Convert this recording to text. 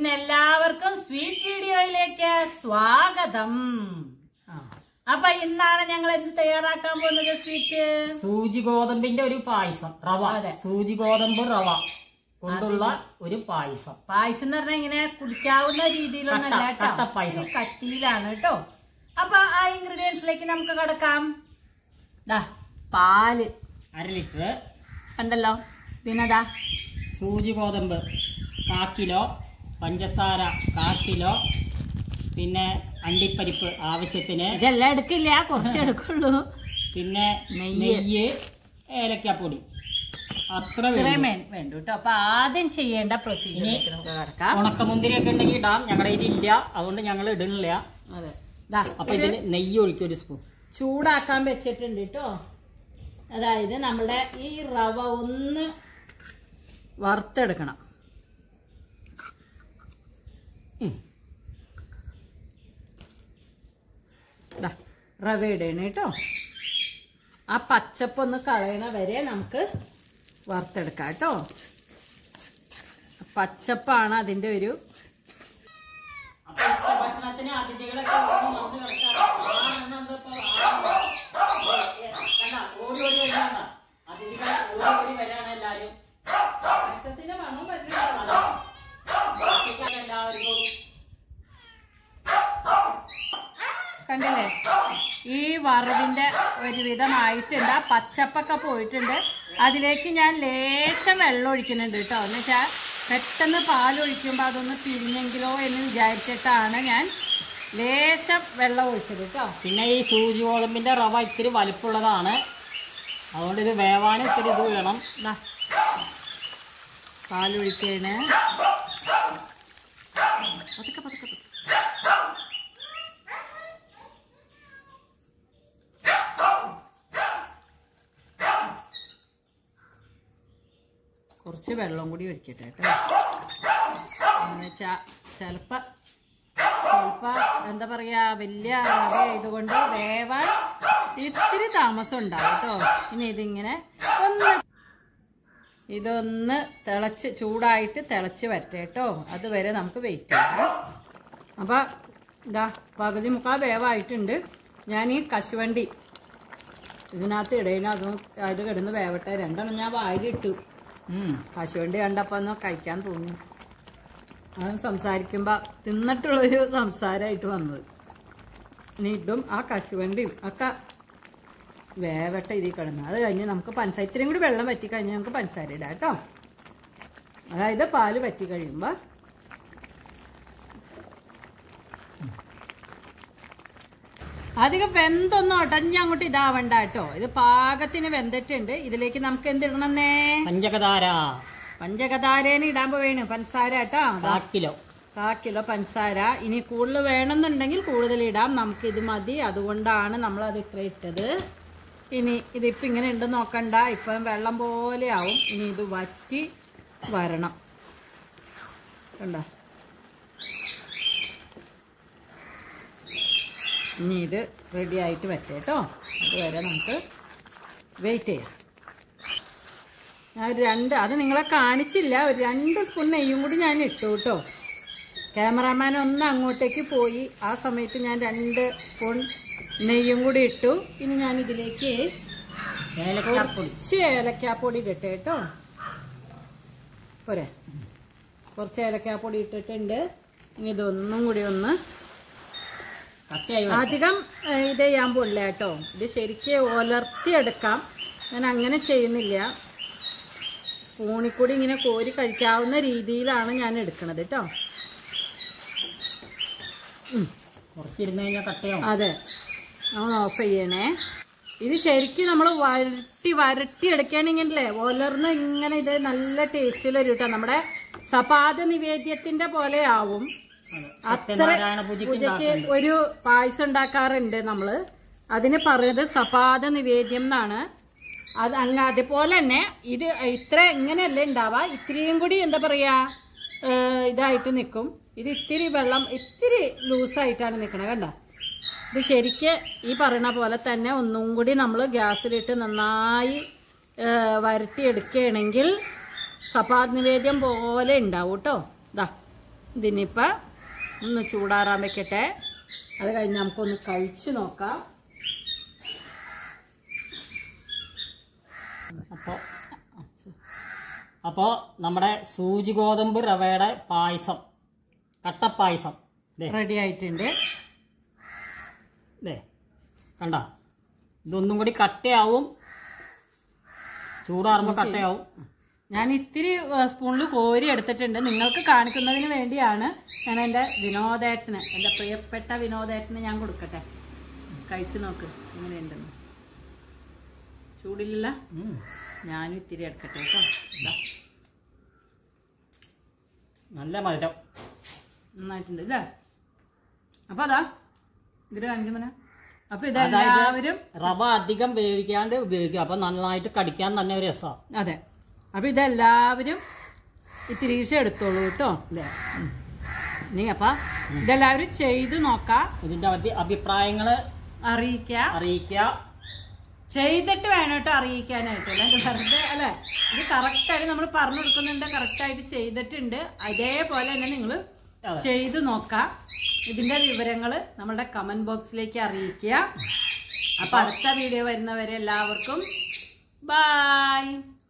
ഇന്ന് എല്ലാവർക്കും സ്വീറ്റ് വീഡിയോയിലേക്ക് സ്വാഗതം ആ. അപ്പൊ ഇന്നാണ് ഞങ്ങൾ എന്ത് തയ്യാറാക്കാൻ പോകുന്നത് സ്വീറ്റ് സൂചി ഗോതമ്പിന്റെ ഒരു പായസം റവ അതെ. സൂചി ഗോതമ്പ് റവ കൊണ്ടുള്ള ഒരു പായസം പായസം എന്ന് പറഞ്ഞാൽ ഇങ്ങനെ കുടിക്കാവുന്ന രീതിയിലൊന്നല്ല കട്ട- കേട്ടോ കട്ടപ്പായസം. ഈ കട്ടിയിലാണ് കേട്ടോ അപ്പൊ ആ ഇൻഗ്രീഡിയൻസിലേക്ക് നമുക്ക് കിടക്കാം ദാ പാല് അര ലിറ്റർ ഉണ്ടല്ലോ പിന്നെ ദാ സൂചി ഗോതമ്പ് കാ കിലോ പഞ്ചസാര കാ കിലോ പിന്നെ അണ്ടിപ്പരിപ്പ് ആവശ്യത്തിന് ഇതെല്ലാം എടുക്കില്ല കുറച്ച് എടുക്കുള്ളൂ പിന്നെ നെയ്യ്. നെയ്യ് ഏലക്കാപ്പൊടി അത്ര ഇത്രയും വേണം വേ- വേണ്ടു കേട്ടോ അപ്പൊ ആദ്യം ചെയ്യേണ്ട പ്രൊസീജിയറിലേക്ക് നമുക്ക് കിടക്കാം ഉണക്കമുന്തിരിയൊക്കെ ഉണ്ടെങ്കിൽ ഇടാം ഞങ്ങളുടെ കയ്യിൽ ഇല്ല അതുകൊണ്ട് ഞങ്ങൾ ഇടുന്നില്ല അതെ ദാ അപ്പൊ ഇത് ഇതിന് നെയ്യ് ഒഴിക്കും ഒരു സ്പൂൺ ചൂടാക്കാൻ വെച്ചിട്ടുണ്ട് കേട്ടോ അതായത് നമ്മുടെ ഈ റവ ഒന്ന് വറുത്തെടുക്കണം ഉം. ദാ, റവ ഇടണം കേട്ടോ ആ പച്ചപ്പൊന്ന് കളയണ വരെ നമുക്ക് വറുത്തെടുക്കാം കേട്ടോ പച്ചപ്പാണ് അതിൻ്റെ ഒരു അപ്പൊ ഉച്ചഭക്ഷണത്തിന് അതിഥികളൊക്കെ വന്ന് വന്ന് കിടക്കാറ്. ആണെന്ന് എന്താ ഇപ്പൊ ആണെന്ന്? ഏ, കണ്ടാ? ഓടി ഓടി വരുന്നതാ. അതിഥികൾ ഓടി ഓടി വരാണ് എല്ലാരും പായസത്തിന്റെ മണം വരുന്നുണ്ടോ? ഭക്ഷിക്കാൻ എല്ലാവർക്കും കണ്ടില്ലേ ഈ വറവിന്റെ ഒരുവിധമായിട്ടുണ്ട് ആ പച്ചപ്പൊക്കെ പോയിട്ടുണ്ട് അതിലേക്ക് ഞാൻ ലേശം വെള്ളം ഒഴിക്കുന്നുണ്ട് കേട്ടോ എന്ന് വെച്ചാൽ പെട്ടെന്ന് പാൽ ഒഴിക്കുമ്പോൾ അതൊന്ന് പിരിഞ്ഞെങ്കിലോ എന്ന് വിചാരിച്ചിട്ടാണ് ഞാൻ ലേശം വെള്ളം ഒഴിച്ചത് കേട്ടോ പിന്നെ ഈ സൂചി ഗോതമ്പിന്റെ റവ ഇത്തിരി വലിപ്പമുള്ളതാണ് അതുകൊണ്ട് ഇത് വേവാനും ഇത്തിരി ഇത് വേണം ദാ, പാലൊഴിക്കാണ് പതുക്കെ പതുക്കെ പതുക്കെ. കുറച്ച് വെള്ളം കൂടി ഒഴിക്കട്ടെ കേട്ടോ എന്ന് വെച്ചാ ചിലപ്പോ ചിലപ്പോ എന്താ പറയാ വലിയ റവ ആയതുകൊണ്ട് വേവാൻ ഇത്തിരി താമസം ഉണ്ടാവും കേട്ടോ ഇനി ഇതിങ്ങനെ ഒന്ന് ഇതൊന്ന് തിളച്ച് ചൂടായിട്ട് തിളച്ച് വരട്ടെ കേട്ടോ അതുവരെ നമുക്ക് വെയിറ്റ് ചെയ്യാം അപ്പോൾ ഇതാ പകുതി മുക്കാൽ വേവായിട്ടുണ്ട് ഞാൻ ഈ കശുവണ്ടി ഇതിനകത്ത് ഇടയിന് അതും അത് കിടന്ന് വേവട്ടെ രണ്ടെണ്ണം ഞാൻ വായിലിട്ടു ഉം. കശുവണ്ടി കണ്ടപ്പോൾ ഒന്ന് കഴിക്കാൻ തോന്നി അത് സംസാരിക്കുമ്പോൾ തിന്നിട്ടുള്ളൊരു സംസാരമായിട്ട് വന്നത് ഇനി ഇതും ആ കശുവണ്ടിയും ഒക്കെ വേവട്ടെ ഇതിൽ കിടന്ന് അത് കഴിഞ്ഞ് നമുക്ക് പഞ്ചസാര ഇത്രയും കൂടി വെള്ളം വറ്റി കഴിഞ്ഞാൽ നമുക്ക് പഞ്ചസാര ഇടാം കേട്ടോ അതായത് പാല് വറ്റി കഴിയുമ്പോൾ അധികം വെന്തൊന്നും ഉടഞ്ഞ് അങ്ങോട്ട് ഇതാവണ്ട കേട്ടോ ഇത് പാകത്തിന് വെന്തിട്ടുണ്ട് ഇതിലേക്ക് നമുക്ക് എന്തിടണമെന്നേ പഞ്ചകതാര പഞ്ചകതാരേനെ ഇടാൻ പോവേണ് പഞ്ചസാര കേട്ടോ കാ കിലോ കാ കിലോ പഞ്ചസാര ഇനി കൂടുതൽ വേണമെന്നുണ്ടെങ്കിൽ കൂടുതൽ ഇടാം നമുക്ക് ഇത് മതി അതുകൊണ്ടാണ് നമ്മൾ അത് ഇത്ര ഇട്ടത് ഇനി ഇതിപ്പോൾ ഇങ്ങനെ ഉണ്ട് നോക്കണ്ട ഇപ്പം വെള്ളം പോലെ ആവും ഇനി ഇത് വറ്റി വരണം കണ്ടോ ഇനി ഇത് റെഡി ആയിട്ട് വരട്ടെ കേട്ടോ അതുവരെ നമുക്ക് വെയിറ്റ് ചെയ്യാം ഞാൻ ഒരു രണ്ട് അത് നിങ്ങളെ കാണിച്ചില്ല ഒരു രണ്ട് സ്പൂൺ നെയ്യും കൂടി ഞാൻ ഇട്ടു കേട്ടോ ക്യാമറാമാൻ ഒന്ന് അങ്ങോട്ടേക്ക് പോയി ആ സമയത്ത് ഞാൻ രണ്ട് സ്പൂൺ നെയ്യും കൂടി ഇട്ടു ഇനി ഞാൻ ഇതിലേക്ക് ഏലക്കാപ്പൊടി കുറച്ച് ഏലക്കാപ്പൊടി ഇടട്ടെ കേട്ടോ പോരെ കുറച്ച് ഏലക്കാപ്പൊടി ഇട്ടിട്ടുണ്ട് ഇനി ഇതൊന്നും കൂടി ഒന്ന് കട്ടിയായി വരും. അധികം ഏഹ്, ഇത് ചെയ്യാൻ പോലില്ല കേട്ടോ ഇത് ശരിക്ക് ഒലർത്തിയെടുക്കാം ഞാൻ അങ്ങനെ ചെയ്യുന്നില്ല സ്പൂണിൽ കൂടി ഇങ്ങനെ കോരി കഴിക്കാവുന്ന രീതിയിലാണ് ഞാൻ എടുക്കണത് കേട്ടോ കുറച്ചിരുന്ന് കഴിഞ്ഞാൽ കട്ടയാവും അതെ നമ്മൾ ഓഫ് ചെയ്യണേ ഇത് ശരിക്കും നമ്മൾ വരട്ടി വരട്ടി എടുക്കുകയാണെങ്കിലേ ഒലർന്ന് ഇങ്ങനെ ഇത് നല്ല ടേസ്റ്റിൽ വരും കേട്ടോ നമ്മുടെ സപാദ നിവേദ്യത്തിന്റെ പോലെ ആവും അത്ര സത്യനാരായണ പൂജയ്ക്ക് പൂജയ്ക്ക് ഒരു പായസം ഉണ്ടാക്കാറുണ്ട് നമ്മള് അതിന് പറയുന്നത് സപാദ നിവേദ്യം എന്നാണ് അത് അങ്ങ് അതുപോലെ തന്നെ ഇത് ഇത്ര ഇങ്ങനെയല്ല ഉണ്ടാവുക ഇത്തിരിയും കൂടി എന്താ പറയാ ഏഹ് ഇതായിട്ട് നിൽക്കും ഇത് ഇത്തിരി വെള്ളം ഇത്തിരി ലൂസായിട്ടാണ് നിൽക്കണത് കണ്ട ഇത് ശരിക്ക് ഈ പറയണ പോലെ തന്നെ ഒന്നും കൂടി നമ്മൾ ഗ്യാസിലിട്ട് നന്നായി ഏഹ് വരട്ടിയെടുക്കുകയാണെങ്കിൽ സപാദ് നിവേദ്യം പോലെ ഉണ്ടാവും കേട്ടോ ഇതാ ഇതിനിപ്പോൾ ഒന്ന് ചൂടാറാൻ വെക്കട്ടെ അത് കഴിഞ്ഞ് നമുക്കൊന്ന് കഴിച്ചു നോക്കാം അപ്പോൾ അപ്പോൾ നമ്മുടെ സൂചി ഗോതമ്പ് റവയുടെ പായസം കട്ടപ്പായസം ദേ റെഡി ആയിട്ടുണ്ട് ദേ കണ്ട ഇതൊന്നും കൂടി കട്ടയാവും ചൂടാറുമ്പോൾ കട്ടയാവും ഞാൻ ഇത്തിരി സ്പൂണിൽ കോരി എടുത്തിട്ടുണ്ട് നിങ്ങൾക്ക് കാണിക്കുന്നതിന് വേണ്ടിയാണ് ഞാൻ എൻ്റെ വിനോദേട്ടന് എൻ്റെ പ്രിയപ്പെട്ട വിനോദേട്ടന് ഞാൻ കൊടുക്കട്ടെ കഴിച്ചു നോക്ക് എങ്ങനെയുണ്ടെന്ന് ചൂടില്ല ഉം. ഞാനും ഇത്തിരി എടുക്കട്ടെ കേട്ടോ ഇതാ നല്ല മധുരം നന്നായിട്ടുണ്ട് ഇല്ലേ അപ്പൊ അതാ ഇതിൽ അഞ്ചുമന അപ്പൊ അതായത് ഇതെല്ലാവരും റവ അധികം വേവിക്കാണ്ട് ഉപയോഗിക്കുക അപ്പൊ നന്നായിട്ട് കടിക്കാൻ തന്നെ ഒരു രസമാണ് അതെ അപ്പൊ ഇതെല്ലാവരും ഇത്തിരീശ എടുത്തോളൂ കേട്ടോ അല്ലേ നീ അപ്പൊ ഇതെല്ലാവരും ചെയ്ത് നോക്കാം ഇതിന്റെ അഭി- അഭിപ്രായങ്ങള് അറിയിക്കുക അറിയിക്കുക ചെയ്തിട്ട് വേണം കേട്ടോ അറിയിക്കാനായിട്ട് അല്ലാണ്ട് വെറുതെ അല്ലെ ഇത് കറക്റ്റായിട്ട് നമ്മൾ പറഞ്ഞു കൊടുക്കുന്നുണ്ട് കറക്റ്റായിട്ട് ചെയ്തിട്ടുണ്ട് അതേപോലെ തന്നെ നിങ്ങൾ അതെ. ചെയ്ത് നോക്കാം ഇതിന്റെ വിവരങ്ങൾ നമ്മളുടെ കമന്റ് ബോക്സിലേക്ക് അറിയിക്കുക അപ്പൊ അടുത്ത വീഡിയോ വരുന്നവരെ എല്ലാവർക്കും ബൈ